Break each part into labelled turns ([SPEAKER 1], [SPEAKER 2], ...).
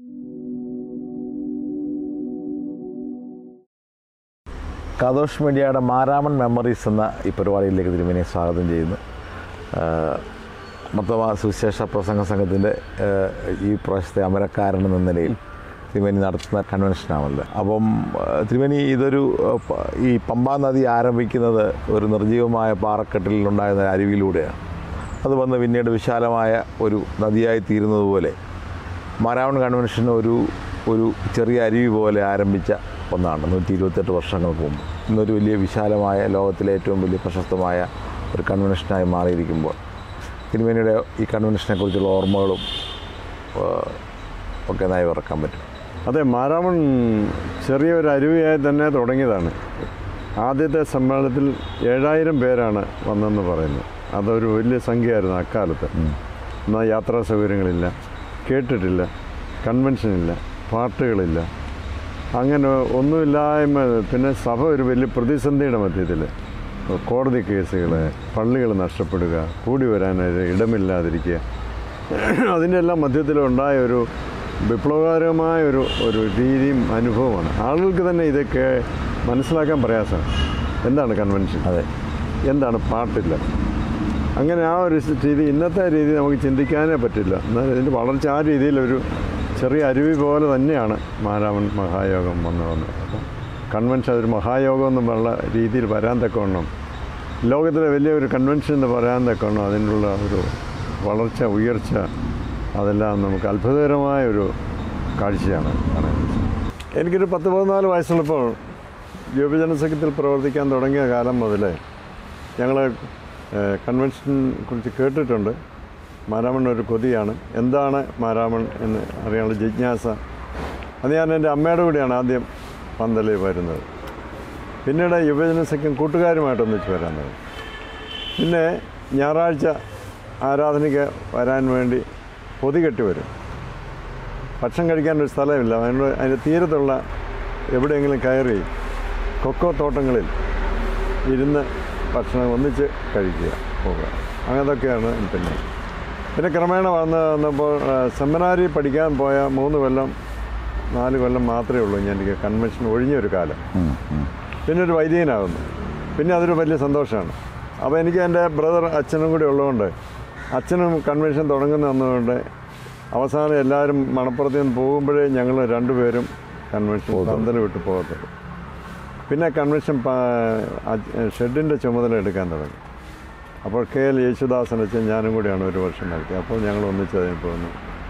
[SPEAKER 1] കഥോഷ് മീഡിയയുടെ മാരാമൺ മെമ്മറീസ് എന്ന ഈ പരിപാടിയിലേക്ക് തിരുമേനിയെ സ്വാഗതം ചെയ്യുന്നു മൊത്തമാ സുവിശേഷ പ്രസംഗ സംഘത്തിൻ്റെ ഈ പ്രാവശ്യത്തെ അമരക്കാരൻ എന്ന നിലയിൽ തിരുമേനി നടത്തുന്ന കൺവെൻഷനാണല്ലോ അപ്പം ആ, തിരുമേനി ഇതൊരു ആ, പ- ഈ പമ്പാ നദി ആരംഭിക്കുന്നത് ഒരു നിർജ്ജീവമായ പാറക്കെട്ടിലുണ്ടായിരുന്ന അരുവിയിലൂടെയാണ് അത് വന്ന് പിന്നീട് വിശാലമായ ഒരു നദിയായി തീരുന്നതുപോലെ മാരാവൺ കൺവെൻഷൻ ഒരു ഒരു ചെറിയ അരുവി പോലെ ആരംഭിച്ച ഒന്നാണ് നൂറ്റി ഇരുപത്തെട്ട് വർഷങ്ങൾക്ക് മുമ്പ് ഇന്നൊരു വലിയ വിശാലമായ ലോകത്തിലെ ഏറ്റവും വലിയ പ്രശസ്തമായ ഒരു കൺവെൻഷനായി മാറിയിരിക്കുമ്പോൾ തിരുമേനിയുടെ ഈ കൺവെൻഷനെ കുറിച്ചുള്ള ഓർമ്മകളും ആ, ഒക്കെ നന്നായി ഓർക്കാൻ പറ്റും
[SPEAKER 2] അതെ മാരാമൺ ചെറിയൊരു അരുവിയായി തന്നെ തുടങ്ങിയതാണ് ആദ്യത്തെ സമ്മേളനത്തിൽ ഏഴായിരം പേരാണ് വന്നെന്ന് പറയുന്നത് അതൊരു വലിയ സംഖ്യയായിരുന്നു അക്കാലത്ത് എന്നാൽ യാത്രാ സൗകര്യങ്ങളില്ല കേട്ടിട്ടില്ല കൺവെൻഷനില്ല പാട്ടുകളില്ല അങ്ങനെ ഒന്നുമില്ലായ്മ പിന്നെ സഭ ഒരു വലിയ പ്രതിസന്ധിയുടെ മധ്യത്തിൽ കോടതി കേസുകൾ പള്ളികൾ നഷ്ടപ്പെടുക കൂടി വരാനൊരു ഇടമില്ലാതിരിക്കുക അതിൻ്റെ എല്ലാം മധ്യത്തിലുണ്ടായ ഒരു വിപ്ലവകരമായ ഒരു ഒരു രീതിയും അനുഭവമാണ് ആളുകൾക്ക് തന്നെ ഇതൊക്കെ മനസ്സിലാക്കാൻ പ്രയാസമാണ് എന്താണ് കൺവെൻഷൻ
[SPEAKER 1] അതെ
[SPEAKER 2] എന്താണ് പാട്ടില്ല അങ്ങനെ ആ ഒരു രീതി ഇന്നത്തെ രീതി നമുക്ക് ചിന്തിക്കാനേ പറ്റില്ല എന്നാൽ ഇതിൻ്റെ വളർച്ച ആ രീതിയിലൊരു ചെറിയ അരുവി പോലെ തന്നെയാണ് മാരാമൻ മഹായോഗം വന്നു വന്നത് അപ്പം കൺവെൻഷൻ അതൊരു മഹായോഗം എന്നുള്ള രീതിയിൽ വരാൻ തക്കവണ്ണം ലോകത്തിലെ വലിയ ഒരു കൺവെൻഷൻ എന്ന് പറയാൻ തക്കവണ്ണം അതിനുള്ള ഒരു വളർച്ച ഉയർച്ച അതെല്ലാം നമുക്ക് അത്ഭുതകരമായ ഒരു കാഴ്ചയാണ് കാണാൻ എനിക്കൊരു പത്ത് പതിനാല് വയസ്സുള്ളപ്പോൾ യുവജന സംഘത്തിൽ പ്രവർത്തിക്കാൻ തുടങ്ങിയ കാലം മുതലേ ഞങ്ങൾ കൺവെൻഷനെ കുറിച്ച് കേട്ടിട്ടുണ്ട് മാരാമൺ ഒരു കൊതിയാണ് എന്താണ് മാരാമൺ എന്ന് അറിയാനുള്ള ജിജ്ഞാസ അത് ഞാൻ എൻ്റെ അമ്മയുടെ കൂടെയാണ് ആദ്യം പന്തലിൽ വരുന്നത് പിന്നീട് യുവജന സഖ്യം കൂട്ടുകാരുമായിട്ട് ഒന്നിച്ച് വരാൻ തുടങ്ങി പിന്നെ ഞായറാഴ്ച ആരാധനയ്ക്ക് വരാൻ വേണ്ടി പൊതി കെട്ടി വരും ഭക്ഷണം കഴിക്കാൻ ഒരു സ്ഥലമില്ല അതിൻ്റെ അതിൻ്റെ തീരത്തുള്ള എവിടെയെങ്കിലും കയറി കൊക്കോ തോട്ടങ്ങളിൽ ഇരുന്ന് ഭക്ഷണം ഒന്നിച്ച് കഴിക്കുക പോവുക അങ്ങനത്തൊക്കെയാണ് പിന്നെ പിന്നെ ക്രമേണ വന്ന് വന്നപ്പോൾ ആ, സെമിനാരി പഠിക്കാൻ പോയ മൂന്ന് കൊല്ലം നാല് കൊല്ലം മാത്രമേ ഉള്ളൂ ഞാൻ എനിക്ക് കൺവെൻഷൻ ഒഴിഞ്ഞൊരു കാലം പിന്നെ ഒരു വൈദികനാകുന്നു പിന്നെ അതൊരു വലിയ സന്തോഷമാണ് അപ്പോൾ എനിക്ക് എൻ്റെ ബ്രദർ അച്ഛനും കൂടി ഉള്ളതുകൊണ്ട് അച്ഛനും കൺവെൻഷൻ തുടങ്ങുന്ന വന്നതുകൊണ്ട് അവസാനം എല്ലാവരും മണപ്പുറത്ത് നിന്ന് പോകുമ്പോഴേ ഞങ്ങൾ രണ്ടുപേരും കൺവെൻഷൻ പന്തൽ വിട്ട് പോകത്തുള്ളൂ പിന്നെ കൺവെൻഷൻ ഷെഡിൻ്റെ ചുമതല എടുക്കാൻ തുടങ്ങി അപ്പോൾ കെ എൽ യേശുദാസൻ അച്ഛൻ ഞാനും കൂടിയാണ് ഒരു വർഷം നടത്തിയത് അപ്പോൾ ഞങ്ങൾ ഒന്നിച്ച് അതിന് പോകുന്നു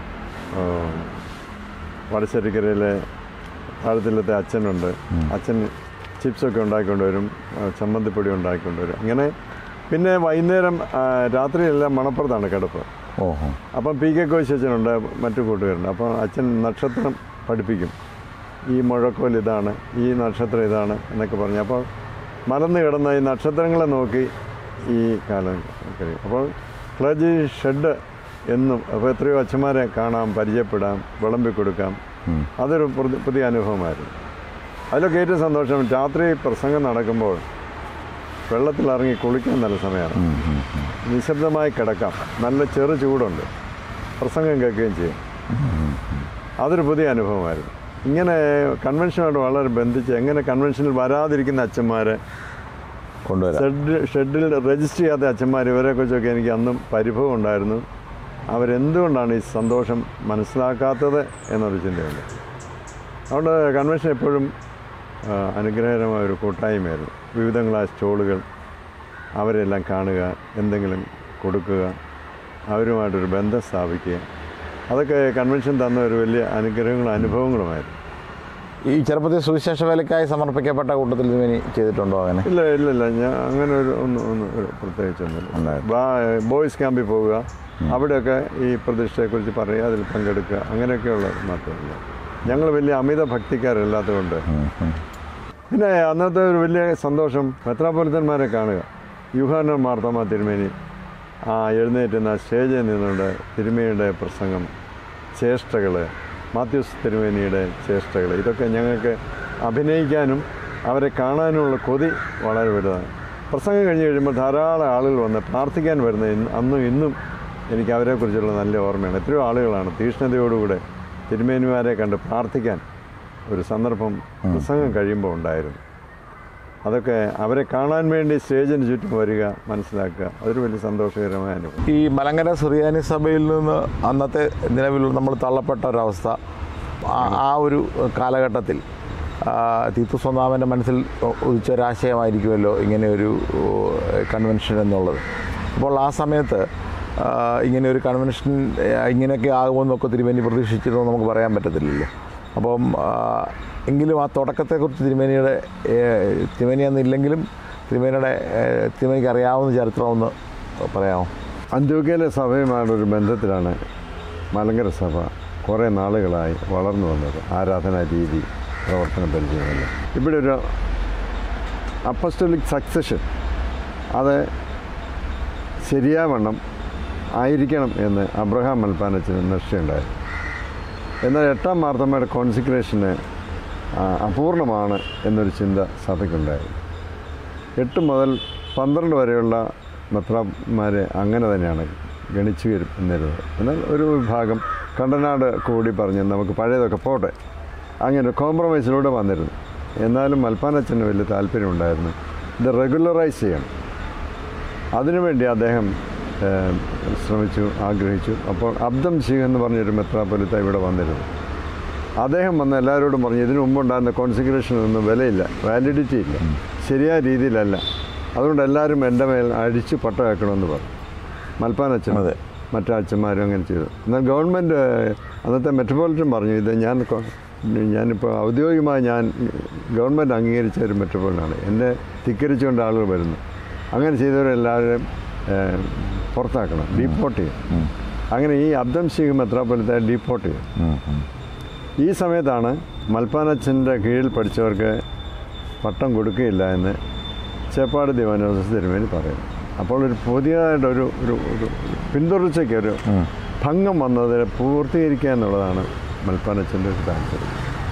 [SPEAKER 2] വടശ്ശേരിക്കരയിലെ താഴത്തിലത്തെ അച്ഛനുണ്ട് അച്ഛൻ ചിപ്സൊക്കെ ഉണ്ടാക്കിക്കൊണ്ട് വരും ആ, ചമ്മന്തിപ്പൊടി ഉണ്ടാക്കിക്കൊണ്ട് വരും അങ്ങനെ പിന്നെ വൈകുന്നേരം ആ, രാത്രിയെല്ലാം മണപ്പുറത്താണ് കിടപ്പ്
[SPEAKER 1] ഓഹോ
[SPEAKER 2] അപ്പം പി കെ കോശ് അച്ഛനുണ്ട് മറ്റു കൂട്ടുകാരുണ്ട് അപ്പോൾ അച്ഛൻ നക്ഷത്രം പഠിപ്പിക്കും ഈ മുഴക്കോൽ ഇതാണ് ഈ നക്ഷത്രം ഇതാണ് എന്നൊക്കെ പറഞ്ഞു അപ്പോൾ മലന്ന് കിടന്ന ഈ നക്ഷത്രങ്ങളെ നോക്കി ഈ കാലം കഴിയും അപ്പോൾ ക്ലർജി ഷെഡ് എന്നും അപ്പോൾ എത്രയോ അച്ഛന്മാരെ കാണാം പരിചയപ്പെടാം വിളമ്പി കൊടുക്കാം അതൊരു പുതി- പുതിയ അനുഭവമായിരുന്നു അതിലൊക്കെ ഏറ്റവും സന്തോഷം രാത്രി പ്രസംഗം നടക്കുമ്പോൾ വെള്ളത്തിലിറങ്ങി കുളിക്കാൻ നല്ല സമയമാണ് നിശബ്ദമായി കിടക്കാം നല്ല ചെറു ചൂടുണ്ട് പ്രസംഗം കേൾക്കുകയും ചെയ്യും അതൊരു പുതിയ അനുഭവമായിരുന്നു ഇങ്ങനെ കൺവെൻഷനുമായിട്ട് വളരെ ബന്ധിച്ച് എങ്ങനെ കൺവെൻഷനിൽ വരാതിരിക്കുന്ന അച്ഛന്മാരെ
[SPEAKER 1] കൊണ്ടുവരാം
[SPEAKER 2] ഷെഡ് ഷെഡിൽ രജിസ്റ്റർ ചെയ്യാത്ത അച്ഛന്മാർ ഇവരെക്കുറിച്ചൊക്കെ എനിക്ക് അന്നും പരിഭവം ഉണ്ടായിരുന്നു അവരെന്തുകൊണ്ടാണ് ഈ സന്തോഷം മനസ്സിലാക്കാത്തത് എന്നൊരു ചിന്തയുണ്ട് അതുകൊണ്ട് കൺവെൻഷൻ എപ്പോഴും ആ, അനുഗ്രഹകരമായ ഒരു കൂട്ടായ്മയായിരുന്നു വിവിധങ്ങളായ സ്റ്റോളുകൾ അവരെല്ലാം കാണുക എന്തെങ്കിലും കൊടുക്കുക അവരുമായിട്ടൊരു ബന്ധം സ്ഥാപിക്കുക അതൊക്കെ കൺവെൻഷൻ തന്ന ഒരു വലിയ അനുഗ്രഹങ്ങളും അനുഭവങ്ങളുമായിരുന്നു
[SPEAKER 1] ഈ ചെറുപ്പത്തിൽ സുവിശേഷ വേലയ്ക്കായി സമർപ്പിക്കപ്പെട്ട കൂട്ടത്തിൽ തിരുമേനി ചെയ്തിട്ടുണ്ടോ അങ്ങനെ
[SPEAKER 2] ഇല്ല ഇല്ല ഇല്ല ഞാൻ അങ്ങനെ ഒരു ഒന്നും ഒന്നും ഒരു പ്രത്യേകിച്ചൊന്നുമില്ല
[SPEAKER 1] ഉണ്ടായിരുന്നു.
[SPEAKER 2] ബാ- ബോയ്സ് ക്യാമ്പിൽ പോവുക അവിടെയൊക്കെ ഈ പ്രതിഷ്ഠയെക്കുറിച്ച് പറയുക അതിൽ പങ്കെടുക്കുക അങ്ങനെയൊക്കെയുള്ള മാത്രമല്ല ഞങ്ങൾ വലിയ അമിത ഭക്തിക്കാരല്ലാത്തതുകൊണ്ട് പിന്നെ അന്നത്തെ ഒരു വലിയ സന്തോഷം മെത്രാപൊലിത്തന്മാരെ കാണുക യുഹാന മാർത്തമ്മ തിരുമേനി ആ എഴുന്നേറ്റുന്ന സ്റ്റേജിൽ നിന്നുകൊണ്ട് തിരുമേനിയുടെ പ്രസംഗം ചേഷ്ടകൾ മാത്യൂസ് തിരുമേനിയുടെ ചേഷ്ടകൾ ഇതൊക്കെ ഞങ്ങൾക്ക് അഭിനയിക്കാനും അവരെ കാണാനുമുള്ള കൊതി വളരെ വലുതാണ് പ്രസംഗം കഴിഞ്ഞ് കഴിയുമ്പോൾ ധാരാളം ആളുകൾ വന്ന് പ്രാർത്ഥിക്കാൻ വരുന്ന ഇന്ന് അന്നും ഇന്നും എനിക്ക് അവരെക്കുറിച്ചുള്ള നല്ല ഓർമ്മയാണ് എത്രയോ ആളുകളാണ് തീഷ്ണതയോടുകൂടെ തിരുമേനിമാരെ കണ്ട് പ്രാർത്ഥിക്കാൻ ഒരു സന്ദർഭം പ്രസംഗം കഴിയുമ്പോൾ ഉണ്ടായിരുന്നു അതൊക്കെ അവരെ കാണാൻ വേണ്ടി സ്റ്റേജിന് ചുറ്റും വരിക മനസ്സിലാക്കുക അതൊരു വലിയ സന്തോഷകരമായ അനുഭവം
[SPEAKER 1] ഈ മലങ്കര സുറിയാനി സഭയിൽ നിന്ന് അന്നത്തെ നിലവിൽ നമ്മൾ തള്ളപ്പെട്ട ഒരവസ്ഥ ആ- ആ ഒരു കാലഘട്ടത്തിൽ ആ, തീത്തുസ് ഒന്നാമൻ്റെ മനസ്സിൽ ഉദിച്ച ഒരാശയമായിരിക്കുമല്ലോ ഇങ്ങനെ ഒരു കൺവെൻഷൻ എന്നുള്ളത് അപ്പോൾ ആ സമയത്ത് ആ, ഇങ്ങനെ ഒരു കൺവെൻഷൻ ആ, ഇങ്ങനെയൊക്കെ ആകുമെന്നൊക്കെ തിരുമേനി പ്രതീക്ഷിച്ചിരുന്നു നമുക്ക് പറയാൻ പറ്റത്തില്ലല്ലോ അപ്പം ആ, എങ്കിലും ആ തുടക്കത്തെക്കുറിച്ച് തിരുമേനിയുടെ ഏ, തിരുമേനി എന്നില്ലെങ്കിലും തിരുമേനിയുടെ ഏ, തിരുമേനിക്ക് അറിയാവുന്ന ചരിത്രം ഒന്ന് പറയാമോ
[SPEAKER 2] അന്ത്യോക്കയിലെ സഭയുമായിട്ടൊരു ബന്ധത്തിലാണ് മലങ്കര സഭ കുറേ നാളുകളായി വളർന്നു വന്നത് ആരാധനാ രീതി പ്രവർത്തന പരിചയമെല്ലാം ഇവിടെ ഒരു അപ്പസ്റ്റോലിക് സക്സഷൻ അത് ശരിയാവണ്ണം ആയിരിക്കണം എന്ന് അബ്രഹാം മൽപ്പാനച്ചന് നിശ്ചയമുണ്ടായിരുന്നു എന്നാൽ എട്ടാം മാർത്തമ്മയുടെ കോൺസിക്രേഷന് അപൂർണമാണ് എന്നൊരു ചിന്ത സഭയ്ക്കുണ്ടായിരുന്നു എട്ട് മുതൽ പന്ത്രണ്ട് വരെയുള്ള മെത്രാന്മാരെ അങ്ങനെ തന്നെയാണ് ഗണിച്ചു വരുന്നത് എന്നാൽ ഒരു വിഭാഗം കണ്ടനാട് കൂടി പറഞ്ഞ് നമുക്ക് പഴയതൊക്കെ പോട്ടെ അങ്ങനെ കോംപ്രമൈസിലൂടെ വന്നിരുന്നു എന്നാലും മൽപ്പാനച്ചന് വലിയ താല്പര്യമുണ്ടായിരുന്നു ഇത് റെഗുലറൈസ് ചെയ്യണം അതിനുവേണ്ടി അദ്ദേഹം ഏഹ്, ശ്രമിച്ചു ആഗ്രഹിച്ചു അപ്പോൾ അബ്ദം സിംഗ് എന്ന് പറഞ്ഞൊരു മെത്രാപ്പൊലിത്ത ഇവിടെ വന്നിരുന്നു അദ്ദേഹം വന്ന് എല്ലാവരോടും പറഞ്ഞു ഇതിനു മുമ്പുണ്ടായിരുന്ന കോൺസിക്രേഷനൊന്നും വിലയില്ല വാലിഡിറ്റി ഇല്ല ശരിയായ രീതിയിലല്ല അതുകൊണ്ട് എല്ലാവരും എൻ്റെ മേൽ അടിച്ച് പട്ട വെക്കണമെന്ന് പറഞ്ഞു മൽപ്പാനച്ഛൻ
[SPEAKER 1] അതെ.
[SPEAKER 2] മറ്റു അച്ഛന്മാരും അങ്ങനെ ചെയ്തു എന്നാൽ ഗവൺമെൻറ് അന്നത്തെ മെട്രോപൊളിറ്റൻ പറഞ്ഞു ഇത് ഞാൻ കൊ- ഞാനിപ്പോൾ ഔദ്യോഗികമായി ഞാൻ ഗവൺമെൻറ് അംഗീകരിച്ച ഒരു മെട്രോപൊളിറ്റനാണ് എന്നെ ധിക്കരിച്ചുകൊണ്ട് ആളുകൾ വരുന്നു അങ്ങനെ ചെയ്തവരെല്ലാവരും ഏഹ്, പുറത്താക്കണം ഡീപ്പോർട്ട് ചെയ്യും അങ്ങനെ ഈ അബ്ദം സിംഗ് മെത്രാപ്പൊലിത്തെ ഡീപ്പോർട്ട് ചെയ്യും ഈ സമയത്താണ് മൽപ്പാനച്ഛൻ്റെ കീഴിൽ പഠിച്ചവർക്ക് പട്ടം കൊടുക്കുകയില്ല എന്ന് ചേപ്പാട് ദിവാനോസസ് തിരുമേനി പറയുന്നു അപ്പോൾ ഒരു പുതിയതായിട്ട് ഒരു ഒരു ഒരു പിന്തുടർച്ചയ്ക്ക് ഒരു ഭംഗം വന്നത് പൂർത്തീകരിക്കുക എന്നുള്ളതാണ് മൽപ്പാനച്ഛൻ്റെ ഒരു താല്പര്യം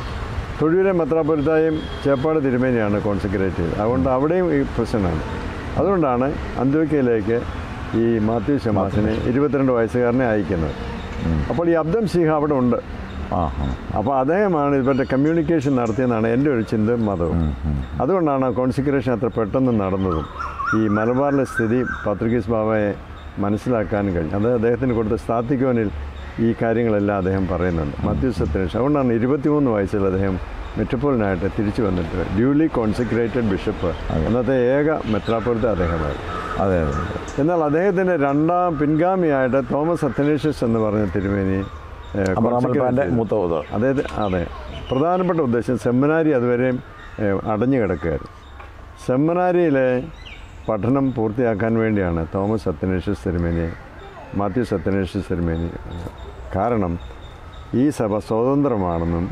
[SPEAKER 2] തൊഴിലെ മെത്രാപ്പൊലിത്തായും ചേപ്പാട് തിരുമേനിയാണ് കോൺസെൻട്രേറ്റ് ചെയ്തത് അതുകൊണ്ട് അവിടെയും ഈ പ്രശ്നമാണ് അതുകൊണ്ടാണ് അന്ത്യോക്കയിലേക്ക് ഈ മാത്യു ശമാസിനെ ഇരുപത്തിരണ്ട് വയസ്സുകാരനെ അയക്കുന്നത് അപ്പോൾ ഈ അബ്ദം സിംഹ അവിടെ ഉണ്ട്
[SPEAKER 1] ആ ആ
[SPEAKER 2] അപ്പോൾ അദ്ദേഹമാണ് ഇവരുടെ കമ്മ്യൂണിക്കേഷൻ നടത്തിയെന്നാണ് എൻ്റെ ഒരു ചിന്ത മതവും അതുകൊണ്ടാണ് കോൺസിക്രേഷൻ അത്ര പെട്ടെന്ന് നടന്നതും ഈ മലബാറിലെ സ്ഥിതി പത്രികീസ് ബാബയെ മനസ്സിലാക്കാനും കഴിഞ്ഞു അത് അദ്ദേഹത്തിന് കൊടുത്ത സ്ഥാത്തിക്കോനിൽ ഈ കാര്യങ്ങളെല്ലാം അദ്ദേഹം പറയുന്നുണ്ട് മത്യു സത്യനേഷ് അതുകൊണ്ടാണ് ഇരുപത്തിമൂന്ന് വയസ്സിൽ അദ്ദേഹം മെട്രോപോളിനായിട്ട് തിരിച്ചു വന്നിട്ട് ഡ്യൂലി കോൺസിക്രേറ്റഡ് ബിഷപ്പ് അന്നത്തെ ഏക മെത്രാപ്പൊലിത്ത അദ്ദേഹമായിരുന്നു
[SPEAKER 1] അതെ അതെ അതെ.
[SPEAKER 2] എന്നാൽ അദ്ദേഹത്തിൻ്റെ രണ്ടാം പിൻഗാമിയായിട്ട് തോമസ് അത്തനേഷ്യസ് എന്ന് പറഞ്ഞ തിരുമേനി ഏഹ്,
[SPEAKER 1] അബ്രഹാം
[SPEAKER 2] consecrate
[SPEAKER 1] മൽപ്പാൻ്റെ
[SPEAKER 2] ചെയ്തു.
[SPEAKER 1] മൂത്ത പുത്രൻ
[SPEAKER 2] അതായത് അതെ പ്രധാനപ്പെട്ട ഉദ്ദേശം സെമിനാരി അതുവരെയും ഏഹ്, അടഞ്ഞു കിടക്കുകയായിരുന്നു സെമിനാരിയിലെ പഠനം പൂർത്തിയാക്കാൻ വേണ്ടിയാണ് തോമസ് സത്യനേഷ്യസ് തിരുമേനി മാത്യു സത്യനേഷ്യസ് തിരുമേനി കാരണം ഈ സഭ സ്വതന്ത്രമാണെന്നും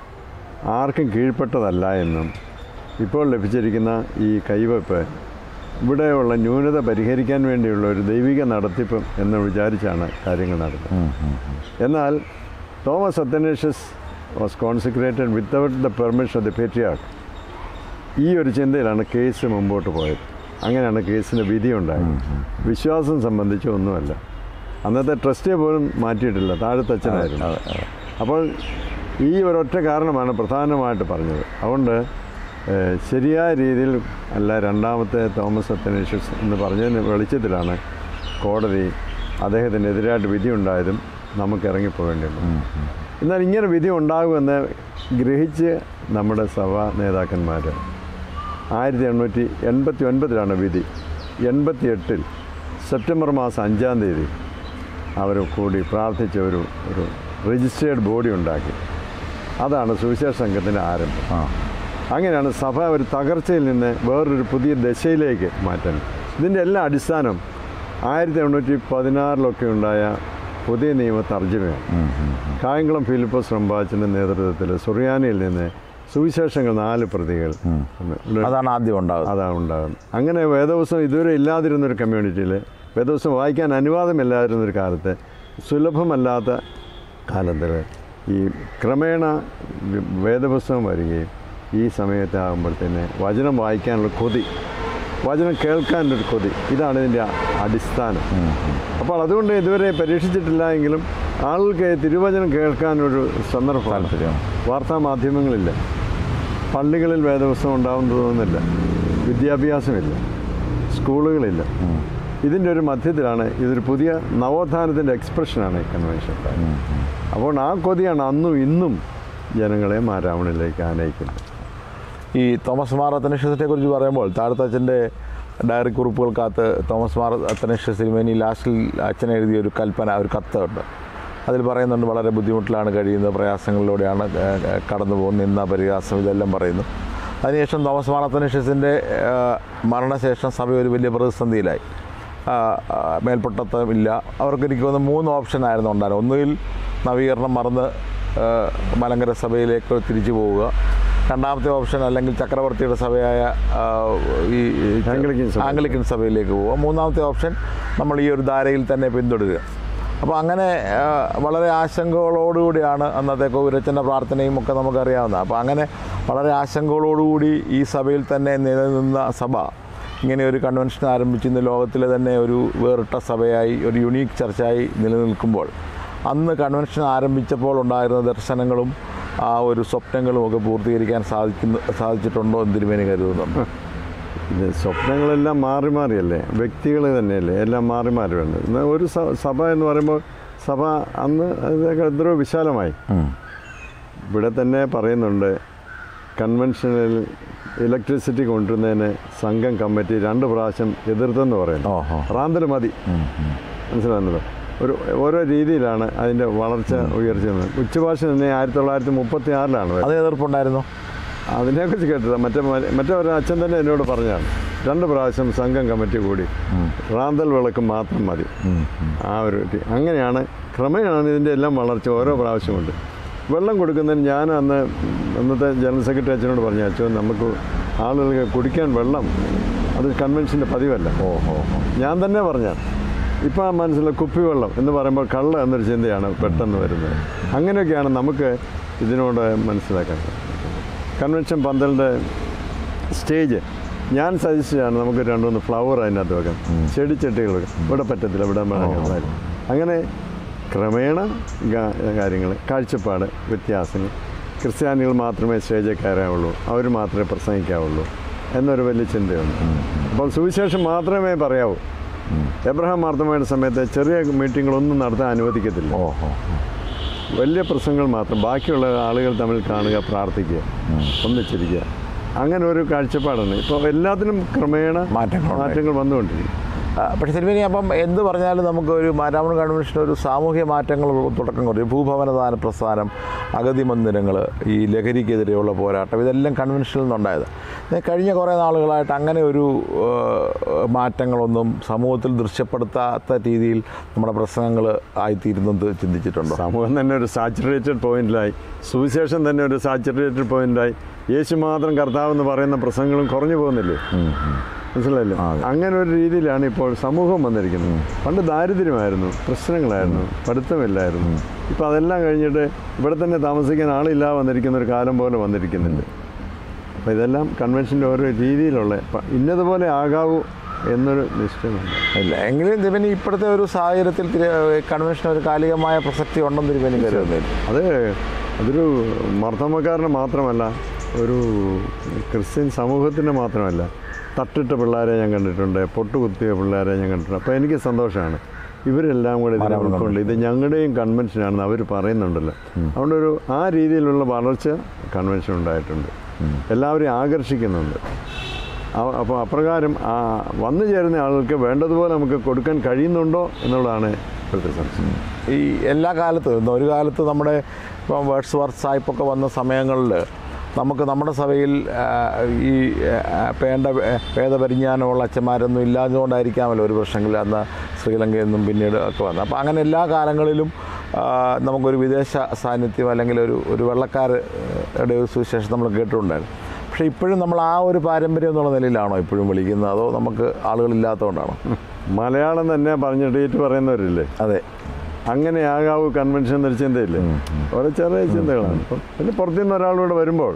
[SPEAKER 2] ആർക്കും കീഴ്പ്പെട്ടതല്ല എന്നും ഇപ്പോൾ ലഭിച്ചിരിക്കുന്ന ഈ കൈവയ്പ് ഇവിടെയുള്ള ന്യൂനത പരിഹരിക്കാൻ വേണ്ടിയുള്ള ഒരു ദൈവിക നടത്തിപ്പ് എന്ന് വിചാരിച്ചാണ് കാര്യങ്ങൾ നടന്നത് എന്നാൽ Thomas Athanasius was consecrated without the permission of the patriarch ഈ ഒരു ചിന്തയിലാണ് കേസ് മുമ്പോട്ട് പോയത് അങ്ങനെയാണ് കേസിന് വിധി ഉണ്ടായത് വിശ്വാസം സംബന്ധിച്ച് ഒന്നുമല്ല അന്നത്തെ ട്രസ്റ്റിയെ പോലും മാറ്റിയിട്ടില്ല താഴത്തച്ഛനായിരുന്നു
[SPEAKER 1] അതെ അതെ
[SPEAKER 2] അപ്പോൾ ഈ ഒരൊറ്റ കാരണമാണ് പ്രധാനമായിട്ട് പറഞ്ഞത് അതുകൊണ്ട് ഏഹ്, ശരിയായ രീതിയിൽ അല്ല രണ്ടാമത്തെ തോമസ് അത്തനേഷ്യസ് എന്ന് പറഞ്ഞതിന് വെളിച്ചത്തിലാണ് കോടതി അദ്ദേഹത്തിനെതിരായിട്ട് വിധി ഉണ്ടായതും നമുക്ക് ഇറങ്ങിപ്പോകേണ്ടി വന്നു എന്നാൽ ഇങ്ങനെ വിധി ഉണ്ടാകുമെന്ന് ഗ്രഹിച്ച് നമ്മുടെ സഭാ നേതാക്കന്മാർ ആയിരത്തി എണ്ണൂറ്റി എൺപത്തി ഒൻപതിലാണ് വിധി എൺപത്തി എട്ടിൽ സെപ്റ്റംബർ മാസം അഞ്ചാം തീയതി അവർ കൂടി പ്രാർത്ഥിച്ച ഒരു ഒരു രജിസ്റ്റേർഡ് ബോഡി ഉണ്ടാക്കി അതാണ് സുവിശേഷ സംഘത്തിൻ്റെ ആരംഭം
[SPEAKER 1] ആ
[SPEAKER 2] അങ്ങനെയാണ് സഭ ഒരു തകർച്ചയിൽ നിന്ന് വേറൊരു പുതിയ ദശയിലേക്ക് മാറ്റാൻ ഇതിൻ്റെ എല്ലാ അടിസ്ഥാനം ആയിരത്തി എണ്ണൂറ്റി പതിനാറിലൊക്കെ ഉണ്ടായ പുതിയ നിയമ തർജ്ജമയാണ്
[SPEAKER 1] ഉം, ഉം, ഉം.
[SPEAKER 2] കായംകുളം ഫിലിപ്പോസ് റംബാച്ചിൻ്റെ നേതൃത്വത്തിൽ സുറിയാനിയിൽ നിന്ന് സുവിശേഷങ്ങൾ നാല് പ്രതികൾ ഉള്ള-
[SPEAKER 1] അതാണ് ആദ്യം ഉണ്ടാകുന്നത്
[SPEAKER 2] അതാണ് ഉണ്ടാകുന്നത് അങ്ങനെ വേദവസം ഇതുവരെ ഇല്ലാതിരുന്നൊരു കമ്മ്യൂണിറ്റിയിൽ വേദവസം വായിക്കാൻ അനുവാദമില്ലാതിരുന്നൊരു കാലത്ത് സുലഭമല്ലാത്ത കാലത്തിൽ ഈ ക്രമേണ വി- വേദപുസ്തകം വരികയും ഈ സമയത്താകുമ്പോഴത്തേന് വചനം വായിക്കാനുള്ള കൊതി വചനം കേൾക്കാനൊരു കൊതി ഇതാണ് ഇതിൻ്റെ അടിസ്ഥാനം അപ്പോൾ അതുകൊണ്ട് ഇതുവരെ പരീക്ഷിച്ചിട്ടില്ല എങ്കിലും ആളുകൾക്ക് തിരുവചനം കേൾക്കാനൊരു സന്ദർഭം
[SPEAKER 1] താല്പര്യം
[SPEAKER 2] വാർത്താ മാധ്യമങ്ങളില്ല പള്ളികളിൽ വേദപുസ്തകം ഉണ്ടാവുമെന്ന് തോന്നുന്നില്ല വിദ്യാഭ്യാസമില്ല സ്കൂളുകളില്ല ഇതിൻ്റെ ഒരു മധ്യത്തിലാണ് ഇതൊരു പുതിയ നവോത്ഥാനത്തിൻ്റെ എക്സ്പ്രഷനാണ് ഈ കൺവെൻഷൻ അപ്പോൾ ആ കൊതിയാണ് അന്നും ഇന്നും ജനങ്ങളെ മാരാമണിലേക്ക് ആനയിക്കുന്നത്
[SPEAKER 1] ഈ തോമസ് മാർ അത്തനഷ്യസിനെ കുറിച്ച് പറയുമ്പോൾ താഴത്തച്ഛൻ്റെ ഡയറി കുറിപ്പുകൾക്കകത്ത് തോമസ് മാർ അത്തനഷ്യസ് തിരുമേനി ലാസ്റ്റിൽ അച്ഛൻ എഴുതിയ ഒരു കൽപ്പന ഒരു കത്ത് ഉണ്ട് അതിൽ പറയുന്നുണ്ട് വളരെ ബുദ്ധിമുട്ടിലാണ് കഴിയുന്നത് പ്രയാസങ്ങളിലൂടെയാണ് ഏഹ്, ഏഹ്, കടന്നു പോകുന്നത് നിന്ന പരിഹാസം ഇതെല്ലാം പറയുന്നു അതിനുശേഷം തോമസ് മാർ അത്തനഷ്യസിൻ്റെ മരണശേഷം സഭ ഒരു വലിയ പ്രതിസന്ധിയിലായി ആ, ആ, മേൽപ്പെട്ടത്തം ഇല്ല അവർക്ക് എനിക്ക് തോന്നുന്നു മൂന്ന് ഓപ്ഷൻ ആയിരുന്നു ഉണ്ടായിരുന്നത് ഒന്നുകിൽ നവീകരണം മറന്ന് ആ, മലങ്കര സഭയിലേക്ക് തിരിച്ചു പോവുക രണ്ടാമത്തെ ഓപ്ഷൻ അല്ലെങ്കിൽ ചക്രവർത്തിയുടെ സഭയായ ആ, ഈ ഈ
[SPEAKER 2] ആംഗ്ലിക്കൻ സഭ.
[SPEAKER 1] ആംഗ്ലിക്കൻ സഭയിലേക്ക് പോവുക മൂന്നാമത്തെ ഓപ്ഷൻ നമ്മൾ ഈ ഒരു ധാരയിൽ തന്നെ പിന്തുടരുക അപ്പോൾ അങ്ങനെ ആ, വളരെ ആശങ്കകളോടുകൂടിയാണ് അന്നത്തെ കോവിരച്ചൻ്റെ പ്രാർത്ഥനയും ഒക്കെ നമുക്കറിയാവുന്നത് അപ്പോൾ അങ്ങനെ വളരെ ആശങ്കകളോടുകൂടി ഈ സഭയിൽ തന്നെ നിലനിന്ന സഭ ഇങ്ങനെ ഒരു കൺവെൻഷൻ ആരംഭിച്ച് ഇന്ന് ലോകത്തിലെ തന്നെ ഒരു വേറിട്ട സഭയായി ഒരു യുണീക്ക് ചർച്ചയായി നിലനിൽക്കുമ്പോൾ അന്ന് കൺവെൻഷൻ ആരംഭിച്ചപ്പോൾ ഉണ്ടായിരുന്ന ദർശനങ്ങളും ആ ഒരു സ്വപ്നങ്ങളും ഒക്കെ പൂർത്തീകരിക്കാൻ സാധിക്കുന്ന സാധിച്ചിട്ടുണ്ടോ എന്ന് തിരുമേനി കരുതുന്നുണ്ട്
[SPEAKER 2] ഇത് സ്വപ്നങ്ങളെല്ലാം മാറി മാറിയല്ലേ വ്യക്തികൾ തന്നെയല്ലേ എല്ലാം മാറി മാറി വരുന്നത് എന്നാൽ ഒരു സ- സഭ എന്ന് പറയുമ്പോൾ സഭ അന്ന് അതൊക്കെ എത്രയോ വിശാലമായി ഇവിടെ തന്നെ പറയുന്നുണ്ട് കൺവെൻഷനിൽ ഇലക്ട്രിസിറ്റി കൊണ്ടുവരുന്നതിന് സംഘം കമ്മിറ്റി രണ്ട് പ്രാവശ്യം എതിർത്തെന്ന് പറയുന്നു
[SPEAKER 1] ഓഹോ
[SPEAKER 2] റാന്തൽ മതി മനസ്സിലാകുന്നത് ഒരു ഓരോ രീതിയിലാണ് അതിൻ്റെ വളർച്ച ഉയർച്ച വന്നത്. ഉച്ചഭാഷ തന്നെ ആയിരത്തി തൊള്ളായിരത്തി മുപ്പത്തി ആറിലാണ്
[SPEAKER 1] അത് എതിർപ്പുണ്ടായിരുന്നു
[SPEAKER 2] അതിനെക്കുറിച്ച് കേട്ടില്ല മറ്റേ മറ്റേ ഒരു അച്ഛൻ തന്നെ എന്നോട് പറഞ്ഞാണ് രണ്ട് പ്രാവശ്യം സംഘം കമ്മിറ്റി കൂടി റാന്തൽ വിളക്ക് മാത്രം മതി ആ ഒരു ടി- അങ്ങനെയാണ് ക്രമേണയാണ് ഇതിൻ്റെ എല്ലാം വളർച്ച ഓരോ പ്രാവശ്യമുണ്ട് വെള്ളം കൊടുക്കുന്നതിന് ഞാൻ അന്ന് അന്നത്തെ ജനറൽ സെക്രട്ടറി അച്ഛനോട് പറഞ്ഞു അച്ഛൻ നമുക്ക് ആളുകൾക്ക് കുടിക്കാൻ വെള്ളം അത് കൺവെൻഷൻ്റെ പതിവല്ല
[SPEAKER 1] ഓഹോ
[SPEAKER 2] ഞാൻ തന്നെ പറഞ്ഞാണ് ഇപ്പം ആ മനസ്സിലെ കുപ്പിവെള്ളം എന്ന് പറയുമ്പോൾ കള്ള എന്നൊരു ചിന്തയാണ് പെട്ടെന്ന് വരുന്നത് അങ്ങനെയൊക്കെയാണ് നമുക്ക് ഇതിനോട് മനസ്സിലാക്കാൻ കൺവെൻഷൻ പന്തലിൻ്റെ സ്റ്റേജ് ഞാൻ സജസ്റ്റ് നമുക്ക് രണ്ടുമൂന്ന് ഫ്ലവർ അതിനകത്ത് വെക്കാം ചെടിച്ചട്ടികൾ വെക്കാം ഇവിടെ പറ്റത്തില്ല ഇവിടെ വേണമെങ്കിൽ അങ്ങനെ ക്രമേണ കാര്യങ്ങൾ കാഴ്ചപ്പാട് വ്യത്യാസങ്ങൾ ക്രിസ്ത്യാനികൾ മാത്രമേ സ്റ്റേജിൽ കയറാവുള്ളൂ അവർ മാത്രമേ പ്രസംഗിക്കാവുള്ളൂ എന്നൊരു വലിയ ചിന്തയുണ്ട് അപ്പോൾ സുവിശേഷം മാത്രമേ പറയാവൂ എബ്രഹാം മാർത്തമയുടെ സമയത്ത് ചെറിയ മീറ്റിങ്ങുകളൊന്നും നടത്താൻ അനുവദിക്കത്തില്ല
[SPEAKER 1] ഓഹോ
[SPEAKER 2] വലിയ പ്രസംഗങ്ങൾ മാത്രം ബാക്കിയുള്ള ആളുകൾ തമ്മിൽ കാണുക പ്രാർത്ഥിക്കുക ഒന്നിച്ചിരിക്കുക അങ്ങനെ ഒരു കാഴ്ചപ്പാടാണ് ഇപ്പോൾ എല്ലാത്തിനും ക്രമേണ
[SPEAKER 1] മാറ്റങ്ങളുണ്ട്.
[SPEAKER 2] മാറ്റങ്ങൾ വന്നുകൊണ്ടിരിക്കും
[SPEAKER 1] ആ, പക്ഷേ തിരുമേനി അപ്പം എന്ത് പറഞ്ഞാലും നമുക്ക് ഒരു മാരാമൺ കൺവെൻഷൻ ഒരു സാമൂഹ്യ മാറ്റങ്ങൾ തുടക്കം കുറയും ഭൂഭവനദാന പ്രസ്ഥാനം അഗതി മന്ദിരങ്ങൾ ഈ ലഹരിക്കെതിരെയുള്ള പോരാട്ടം ഇതെല്ലാം കൺവെൻഷനിൽ നിന്നുണ്ടായത് ഇത് കഴിഞ്ഞ കുറേ നാളുകളായിട്ട് അങ്ങനെ ഒരു ആ, മാറ്റങ്ങളൊന്നും സമൂഹത്തിൽ ദൃശ്യപ്പെടുത്താത്ത രീതിയിൽ നമ്മുടെ പ്രസംഗങ്ങൾ ആയിത്തീരുന്നത് ചിന്തിച്ചിട്ടുണ്ടോ
[SPEAKER 2] സമൂഹം തന്നെ ഒരു സാച്ചുറേറ്റഡ് പോയിന്റിലായി സുവിശേഷം തന്നെ ഒരു സാച്ചുറേറ്റഡ് പോയിന്റിലായി യേശു മാത്രം കർത്താവ് എന്ന് പറയുന്ന പ്രസംഗങ്ങളും കുറഞ്ഞു പോകുന്നില്ലേ മനസ്സിലായില്ലേ അങ്ങനെ ഒരു രീതിയിലാണ് ഇപ്പോൾ സമൂഹം വന്നിരിക്കുന്നത് പണ്ട് ദാരിദ്ര്യമായിരുന്നു പ്രശ്നങ്ങളായിരുന്നു പഠിത്തമില്ലായിരുന്നു ഇപ്പം അതെല്ലാം കഴിഞ്ഞിട്ട് ഇവിടെ തന്നെ താമസിക്കാൻ ആളില്ലാതെ വന്നിരിക്കുന്ന ഒരു കാലം പോലെ വന്നിരിക്കുന്നുണ്ട് അപ്പോൾ ഇതെല്ലാം കൺവെൻഷൻ്റെ ഓരോ രീതിയിലുള്ള പ- ഇന്നതുപോലെ ആകാവൂ എന്നൊരു നിശ്ചയമുണ്ട്
[SPEAKER 1] ഇല്ല എങ്കിലും തിരുമേനി ഇപ്പോഴത്തെ ഒരു സാഹചര്യത്തിൽ തിരു- കൺവെൻഷൻ ഒരു കാലികമായ പ്രസക്തി ഉണ്ടെന്ന് തിരുമേനി കരുതുന്നില്ല
[SPEAKER 2] അത് അതൊരു മർദ്ദമക്കാരന് മാത്രമല്ല ഒരു ക്രിസ്ത്യൻ സമൂഹത്തിന് മാത്രമല്ല തട്ടിട്ട പിള്ളേരെ ഞാൻ കണ്ടിട്ടുണ്ട് പൊട്ടുകുത്തിയ പിള്ളേരെ ഞാൻ കണ്ടിട്ടുണ്ട് അപ്പോൾ എനിക്ക് സന്തോഷമാണ് ഇവരെല്ലാം കൂടെ ഇതിനെ
[SPEAKER 1] മലയാളം
[SPEAKER 2] ഉൾക്കൊണ്ട് ഇത് ഞങ്ങളുടെയും കൺവെൻഷനാണെന്ന് അവർ പറയുന്നുണ്ടല്ലോ അതുകൊണ്ട് ഒരു ആ രീതിയിലുള്ള വളർച്ച കൺവെൻഷൻ ഉണ്ടായിട്ടുണ്ട് എല്ലാവരെയും ആകർഷിക്കുന്നുണ്ട് ആ- അപ്പോൾ അപ്രകാരം ആ വന്നു ചേരുന്ന ആളുകൾക്ക് വേണ്ടതുപോലെ നമുക്ക് കൊടുക്കാൻ കഴിയുന്നുണ്ടോ എന്നുള്ളതാണ് ഇപ്പോഴത്തെ സംശയം
[SPEAKER 1] ഈ എല്ലാ കാലത്തും ഇന്ന് ഒരു കാലത്ത് നമ്മുടെ ഇപ്പം വേർഡ്സ് വർത്ത് സായിപ്പൊക്കെ വന്ന സമയങ്ങളിൽ നമുക്ക് നമ്മുടെ സഭയിൽ ആ, ഈ ആ, വേണ്ട വേദപരിജ്ഞാനമുള്ള അച്ഛന്മാരൊന്നും ഇല്ലാത്തതുകൊണ്ടായിരിക്കാമല്ലോ ഒരു വർഷങ്ങളിൽ അന്ന് ശ്രീലങ്കയിൽ നിന്നും പിന്നീട് ഒക്കെ വന്നത് അപ്പോൾ അങ്ങനെ എല്ലാ കാലങ്ങളിലും ആ, നമുക്കൊരു വിദേശ സാന്നിധ്യം അല്ലെങ്കിൽ ഒരു ഒരു വെള്ളക്കാരുടെ ഒരു സുവിശേഷം നമ്മൾ കേട്ടിട്ടുണ്ടായിരുന്നു പക്ഷേ ഇപ്പോഴും നമ്മൾ ആ ഒരു പാരമ്പര്യം എന്നുള്ള നിലയിലാണോ ഇപ്പോഴും വിളിക്കുന്നത് അതോ നമുക്ക് ആളുകളില്ലാത്തതുകൊണ്ടാണോ
[SPEAKER 2] മലയാളം തന്നെ പറഞ്ഞിട്ട് ഏറ്റു പറയുന്നവരില്ലേ
[SPEAKER 1] അതെ
[SPEAKER 2] അങ്ങനെയാകാവൂ കൺവെൻഷൻ എന്നൊരു ചിന്തയില്ലേ ഓരോ ചെറിയ ചിന്തകളാണ് അപ്പം പിന്നെ പുറത്തുനിന്ന് ഒരാളിവിടെ വരുമ്പോൾ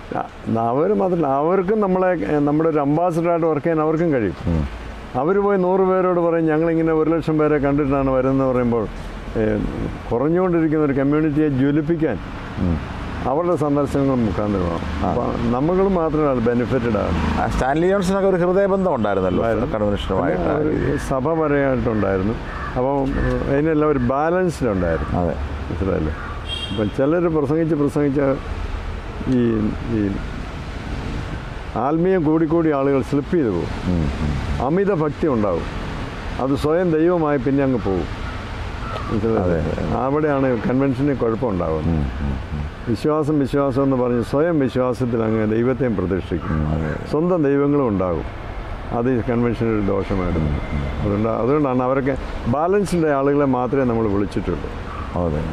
[SPEAKER 2] അവർ മാത്രമല്ല അവർക്കും നമ്മളെ ഏഹ്, നമ്മുടെ ഒരു അംബാസഡറായിട്ട് വർക്ക് ചെയ്യാൻ അവർക്കും കഴിയും അവർ പോയി നൂറ് പേരോട് പറയും ഞങ്ങളിങ്ങനെ ഒരു ലക്ഷം പേരെ കണ്ടിട്ടാണ് വരുന്നത് പറയുമ്പോൾ ഏഹ്, കുറഞ്ഞുകൊണ്ടിരിക്കുന്ന ഒരു കമ്മ്യൂണിറ്റിയെ ജ്വലിപ്പിക്കാൻ അവരുടെ സന്ദർശനങ്ങൾ മുഖാന്തരമാണ് അപ്പോൾ നമ്മൾ മാത്രമല്ല ബെനിഫിറ്റഡ് ആണ്
[SPEAKER 1] ആ, സ്റ്റാൻലി ജോൺസണൊക്കെ ഒരു ഹൃദയബന്ധം ഉണ്ടായിരുന്നല്ലോ കൺവെൻഷനുമായിട്ട് ആ
[SPEAKER 2] ഒരു
[SPEAKER 1] രീതിയിൽ.
[SPEAKER 2] സഭ പറയായിട്ടുണ്ടായിരുന്നു അപ്പോൾ അതിനെല്ലാം ഒരു ബാലൻസ്ഡ് ഉണ്ടായിരുന്നു
[SPEAKER 1] അതെ
[SPEAKER 2] മനസ്സിലായല്ലോ അപ്പം ചിലർ പ്രസംഗിച്ച് പ്രസംഗിച്ച് ഈ ഈ ആത്മീയം കൂടിക്കൂടി ആളുകൾ സ്ലിപ്പ് ചെയ്തു പോകും അമിത ഭക്തി ഉണ്ടാവും അത് സ്വയം ദൈവമായി പിന്നെ അങ്ങ് പോകും മനസ്സിലായോ? അവിടെയാണ് കൺവെൻഷന് കുഴപ്പമുണ്ടാകുന്നത് വിശ്വാസം വിശ്വാസം എന്ന് പറഞ്ഞ് സ്വയം വിശ്വാസത്തിൽ അങ്ങ് ദൈവത്തെയും പ്രതിഷ്ഠിക്കും സ്വന്തം ദൈവങ്ങളും ഉണ്ടാകും അത് ഈ കൺവെൻഷന് ഒരു ദോഷമായിരുന്നു അതുകൊണ്ട് അതുകൊണ്ടാണ് അവരൊക്കെ ബാലൻസിൻ്റെ ആളുകളെ മാത്രമേ നമ്മൾ വിളിച്ചിട്ടുള്ളൂ
[SPEAKER 1] അതെ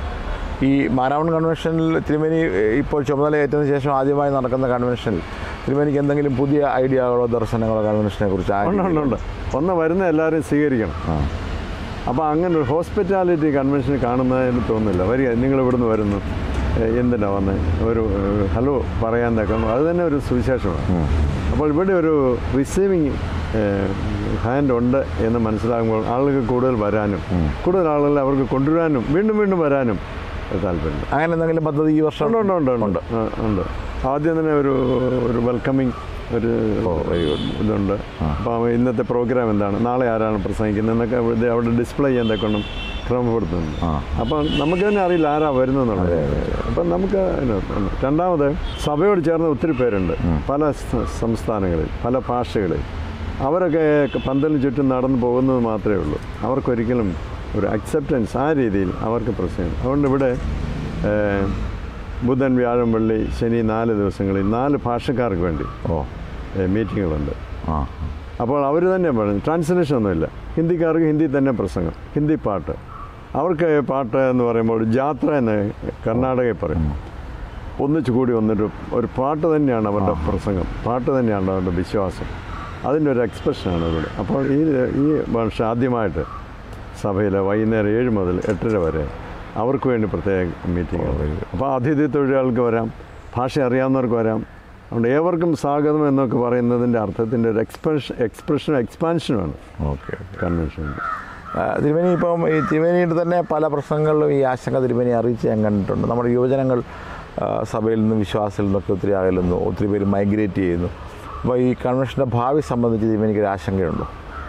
[SPEAKER 1] ഈ മാരാമൺ കൺവെൻഷനിൽ തിരുമേനി ഏഹ്, ഇപ്പോൾ ചുമതല ഏറ്റതിനു ശേഷം ആദ്യമായി നടക്കുന്ന കൺവെൻഷനിൽ തിരുമേനിക്ക് എന്തെങ്കിലും പുതിയ ഐഡിയകളോ ദർശനങ്ങളോ കൺവെൻഷനെ കുറിച്ച്
[SPEAKER 2] ഉണ്ട് ഉണ്ട് ഉണ്ട് ഒന്ന് വരുന്ന എല്ലാവരും സ്വീകരിക്കണം
[SPEAKER 1] ആ
[SPEAKER 2] അപ്പോൾ അങ്ങനെ ഒരു ഹോസ്പിറ്റാലിറ്റി കൺവെൻഷൻ കാണുന്നതിന് തോന്നുന്നില്ല വരിക നിങ്ങൾ ഇവിടുന്ന് വരുന്നു ഏ, എന്തിനാ വന്ന് ഒരു ഏ, ഹലോ പറയാൻ തക്കണം അത് തന്നെ ഒരു സുവിശേഷമാണ് അപ്പോൾ ഇവിടെ ഒരു റിസീവിങ് ഹാൻഡ് ഉണ്ട് എന്ന് മനസ്സിലാകുമ്പോൾ ആളുകൾക്ക് കൂടുതൽ വരാനും കൂടുതൽ ആളുകളെ അവർക്ക് കൊണ്ടുവരാനും വീണ്ടും വീണ്ടും വരാനും താല്പര്യമുണ്ട്
[SPEAKER 1] അങ്ങനെ എന്തെങ്കിലും പദ്ധതി ഈ വർഷം
[SPEAKER 2] ഉണ്ട് ഉണ്ട് ഉണ്ട് ഉണ്ട് ആ, ഉണ്ട് ആദ്യം തന്നെ ഒരു ഒരു വെൽക്കമിങ് ഒരു ഇതുണ്ട് അപ്പോൾ ഇന്നത്തെ പ്രോഗ്രാം എന്താണ് നാളെ ആരാണ് പ്രസംഗിക്കുന്നത് എന്നൊക്കെ ഇത് അവിടെ ഡിസ്പ്ലേ ചെയ്യാൻ തക്കണം ക്രമപ്പെടുത്തുന്നുണ്ട്
[SPEAKER 1] ആ.
[SPEAKER 2] അപ്പം നമുക്ക് തന്നെ അറിയില്ല ആരാ വരുന്നതെന്നുള്ളത് അപ്പം നമുക്ക് അതിനകത്ത് ഉണ്ട്. രണ്ടാമത് സഭയോട് ചേർന്ന് ഒത്തിരി പേരുണ്ട് പല സ- സംസ്ഥാനങ്ങളിൽ പല ഭാഷകളിൽ അവരൊക്കെ പന്തലിന് ചുറ്റും നടന്നു പോകുന്നത് മാത്രമേ ഉള്ളൂ അവർക്കൊരിക്കലും ഒരു അക്സെപ്റ്റൻസ് ആ രീതിയിൽ അവർക്ക് പ്രശ്നം അതുകൊണ്ട് ഇവിടെ ഏഹ്, ബുധൻ വ്യാഴം വെള്ളി ശനി നാല് ദിവസങ്ങളിൽ നാല് ഭാഷക്കാർക്ക് വേണ്ടി
[SPEAKER 1] ഓ
[SPEAKER 2] ഏഹ്, മീറ്റിങ്ങുകളുണ്ട്
[SPEAKER 1] ആ
[SPEAKER 2] അപ്പോൾ അവർ തന്നെ പറഞ്ഞു ട്രാൻസ്ലേഷൻ ഒന്നുമില്ല ഹിന്ദിക്കാർക്ക് ഹിന്ദി തന്നെ പ്രസംഗം ഹിന്ദി പാട്ട് അവർക്ക് പാട്ട് എന്ന് പറയുമ്പോൾ ജാത്ര എന്ന് കർണാടകയിൽ പറയും ഒന്നിച്ചു കൂടി വന്നിട്ട് ഒരു പാട്ട് തന്നെയാണ് അവരുടെ പ്രസംഗം പാട്ട് തന്നെയാണ് അവരുടെ വിശ്വാസം അതിൻ്റെ ഒരു എക്സ്പ്രഷനാണ് ഇവിടെ അപ്പോൾ ഈ ഈ വർഷം ആദ്യമായിട്ട് സഭയിൽ വൈകുന്നേരം ഏഴ് മുതൽ എട്ടര വരെ അവർക്ക് വേണ്ടി പ്രത്യേക മീറ്റിംഗ് അപ്പോൾ അതിഥി തൊഴിലാളികൾക്ക് വരാം ഭാഷ അറിയാവുന്നവർക്ക് വരാം അതുകൊണ്ട് ഏവർക്കും സ്വാഗതം എന്നൊക്കെ പറയുന്നതിൻ്റെ അർത്ഥത്തിൻ്റെ ഒരു എക്സ്പ്രഷൻ എക്സ്പ്രഷനും എക്സ്പാൻഷനുമാണ്
[SPEAKER 1] ഓക്കെ
[SPEAKER 2] കൺവെൻഷൻ
[SPEAKER 1] തിരുമേനി ഇപ്പം ഈ തിരുമേനിയുടെ തന്നെ പല പ്രശ്നങ്ങളിലും ഈ ആശങ്ക തിരുമേനി അറിയിച്ച് ഞാൻ കണ്ടിട്ടുണ്ട് നമ്മുടെ യുവജനങ്ങൾ ആ, സഭയിൽ നിന്നും വിശ്വാസത്തിൽ നിന്നൊക്കെ ഒത്തിരി അകലുന്നു ഒത്തിരി പേര് മൈഗ്രേറ്റ് ചെയ്യുന്നു അപ്പോൾ ഈ കൺവെൻഷൻ്റെ ഭാവി സംബന്ധിച്ച് തിരുമേനിക്ക് ഒരു ആശങ്കയുണ്ടോ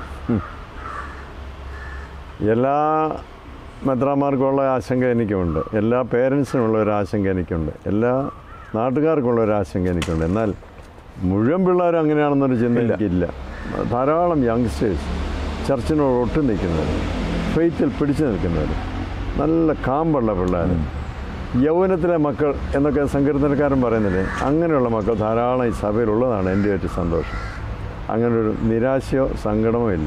[SPEAKER 2] എല്ലാ മെത്രാമാർക്കുള്ള ആശങ്ക എനിക്കുമുണ്ട് എല്ലാ പേരൻസിനുമുള്ള ഒരു ആശങ്ക എനിക്കുണ്ട് എല്ലാ നാട്ടുകാർക്കുള്ള ഒരു ആശങ്ക എനിക്കുണ്ട് എന്നാൽ മുഴുവൻ പിള്ളേരും അങ്ങനെയാണെന്നൊരു ചിന്ത എനിക്കില്ല ധാരാളം യങ്സ്റ്റേഴ്സ് ചർച്ചിനോട് ഒട്ടു നിൽക്കുന്നവർ ഫെയ്ത്തിൽ പിടിച്ചു നിൽക്കുന്നവർ നല്ല കാമ്പുള്ള പിള്ളേർ യൗവനത്തിലെ മക്കൾ എന്നൊക്കെ സങ്കീർത്തനക്കാരൻ പറയുന്നില്ലേ അങ്ങനെയുള്ള മക്കൾ ധാരാളം ഈ സഭയിലുള്ളതാണ് എൻ്റെ ഏറ്റവും സന്തോഷം അങ്ങനെ ഒരു നിരാശയോ സങ്കടമോ ഇല്ല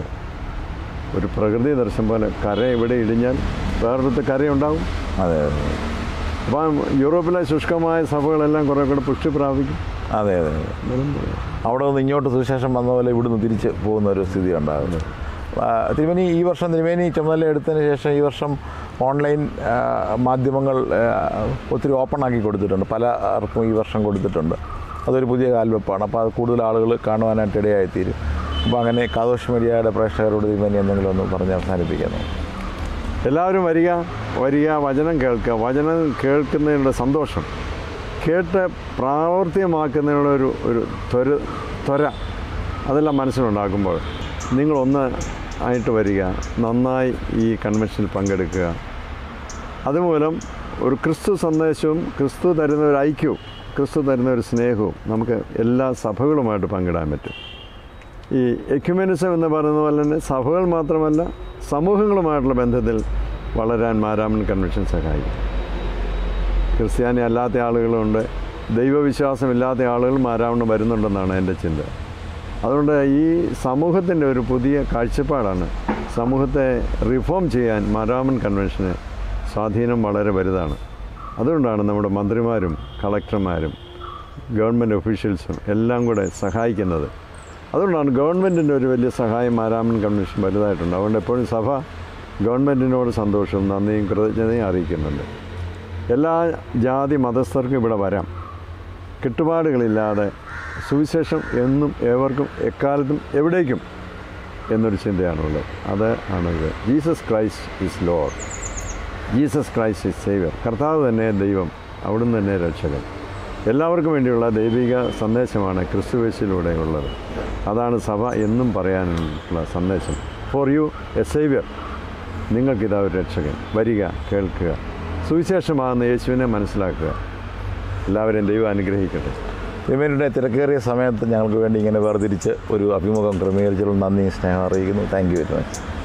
[SPEAKER 2] ഒരു പ്രകൃതി ദർശനം പോലെ കര ഇവിടെ ഇടിഞ്ഞാൽ വേറൊരിടത്ത് കരയുണ്ടാവും
[SPEAKER 1] അതെ
[SPEAKER 2] അപ്പം യൂറോപ്പിലെ ശുഷ്കമായ സഭകളെല്ലാം കുറേ കൂടെ പുഷ്ടി പ്രാപിക്കും
[SPEAKER 1] അതെ അതെ അതെ അവിടെ നിന്ന് ഇങ്ങോട്ട് സുവിശേഷം വന്ന പോലെ ഇവിടുന്ന് തിരിച്ച് പോകുന്ന ഒരു സ്ഥിതി ഉണ്ടാകുന്നു ആ, തിരുമേനി ഈ വർഷം തിരുമേനി ചുമതല എടുത്തതിന് ശേഷം ഈ വർഷം ഓൺലൈൻ ആ, മാധ്യമങ്ങൾ ആ, ഒത്തിരി ഓപ്പൺ ആക്കി കൊടുത്തിട്ടുണ്ട് പലർക്കും ഈ വർഷം കൊടുത്തിട്ടുണ്ട് അതൊരു പുതിയ കാൽവെപ്പാണ് അപ്പോൾ അത് കൂടുതൽ ആളുകൾ കാണുവാനായിട്ട് ഇടയായിത്തീരും അപ്പോൾ അങ്ങനെ കാതോഷ് മീഡിയയുടെ പ്രേക്ഷകരോട് തിരുമേനി എന്തെങ്കിലും ഒന്ന് പറഞ്ഞ് അവസാനിപ്പിക്കുന്നു
[SPEAKER 2] എല്ലാവരും വരിക വരിക വചനം കേൾക്കുക വചനം കേൾക്കുന്നതിനുള്ള സന്തോഷം കേട്ട് പ്രാവർത്തികമാക്കുന്നതിനുള്ള ഒരു ഒരു ത്വര ത്വര അതെല്ലാം മനസ്സിലുണ്ടാക്കുമ്പോൾ നിങ്ങളൊന്ന് ആയിട്ട് വരിക നന്നായി ഈ കൺവെൻഷനിൽ പങ്കെടുക്കുക അതുമൂലം ഒരു ക്രിസ്തു സന്ദേശവും ക്രിസ്തു തരുന്ന ഒരു ഐക്യവും ക്രിസ്തു തരുന്ന ഒരു സ്നേഹവും നമുക്ക് എല്ലാ സഭകളുമായിട്ട് പങ്കിടാൻ പറ്റും ഈ എക്യുമെനിസം എന്ന് പറയുന്ന പോലെ തന്നെ സഭകൾ മാത്രമല്ല സമൂഹങ്ങളുമായിട്ടുള്ള ബന്ധത്തിൽ വളരാൻ മാരാമൻ കൺവെൻഷൻ സഹായിക്കും ക്രിസ്ത്യാനി അല്ലാത്ത ആളുകളുണ്ട് ദൈവവിശ്വാസമില്ലാത്ത ആളുകൾ മാരാമണ് വരുന്നുണ്ടെന്നാണ് എൻ്റെ ചിന്ത അതുകൊണ്ട് ഈ സമൂഹത്തിൻ്റെ ഒരു പുതിയ കാഴ്ചപ്പാടാണ് സമൂഹത്തെ റിഫോം ചെയ്യാൻ മാരാമൻ കൺവെൻഷന് സ്വാധീനം വളരെ വലുതാണ് അതുകൊണ്ടാണ് നമ്മുടെ മന്ത്രിമാരും കളക്ടർമാരും ഗവൺമെൻറ് ഒഫീഷ്യൽസും എല്ലാം കൂടെ സഹായിക്കുന്നത് അതുകൊണ്ടാണ് ഗവൺമെൻറ്റിൻ്റെ ഒരു വലിയ സഹായം മാരാമൻ കൺവെൻഷൻ വലുതായിട്ടുണ്ട് അതുകൊണ്ട് എപ്പോഴും സഭ ഗവൺമെൻറ്റിനോട് സന്തോഷവും നന്ദിയും കൃതജ്ഞതയും അറിയിക്കുന്നുണ്ട് എല്ലാ ജാതി മതസ്ഥർക്കും ഇവിടെ വരാം കെട്ടുപാടുകളില്ലാതെ സുവിശേഷം എന്നും ഏവർക്കും എക്കാലത്തും എവിടേക്കും എന്നൊരു ചിന്തയാണുള്ളത് അത് ആണ് ഇത് Jesus Christ is Lord Jesus Christ is saviour കർത്താവ് തന്നെ ദൈവം അവിടുന്ന് തന്നെ രക്ഷകൻ എല്ലാവർക്കും വേണ്ടിയുള്ള ദൈവിക സന്ദേശമാണ് ക്രിസ്തുവേശിലൂടെ ഉള്ളത് അതാണ് സഭ എന്നും പറയാനുള്ള സന്ദേശം ഫോർ യു എ സേവിയർ നിങ്ങൾക്കിതാ ഒരു രക്ഷകൻ വരിക കേൾക്കുക സുവിശേഷമാകുന്ന യേശുവിനെ മനസ്സിലാക്കുക എല്ലാവരെയും ദൈവം അനുഗ്രഹിക്കട്ടെ
[SPEAKER 1] തിരുമേനിയുടെ തിരക്കേറിയ സമയത്ത് ഞങ്ങൾക്ക് വേണ്ടി ഇങ്ങനെ വേർതിരിച്ച് ഒരു അഭിമുഖം ക്രമീകരിച്ചതിൽ നന്ദി സ്നേഹം അറിയിക്കുന്നു താങ്ക് യു വെരി മച്ച്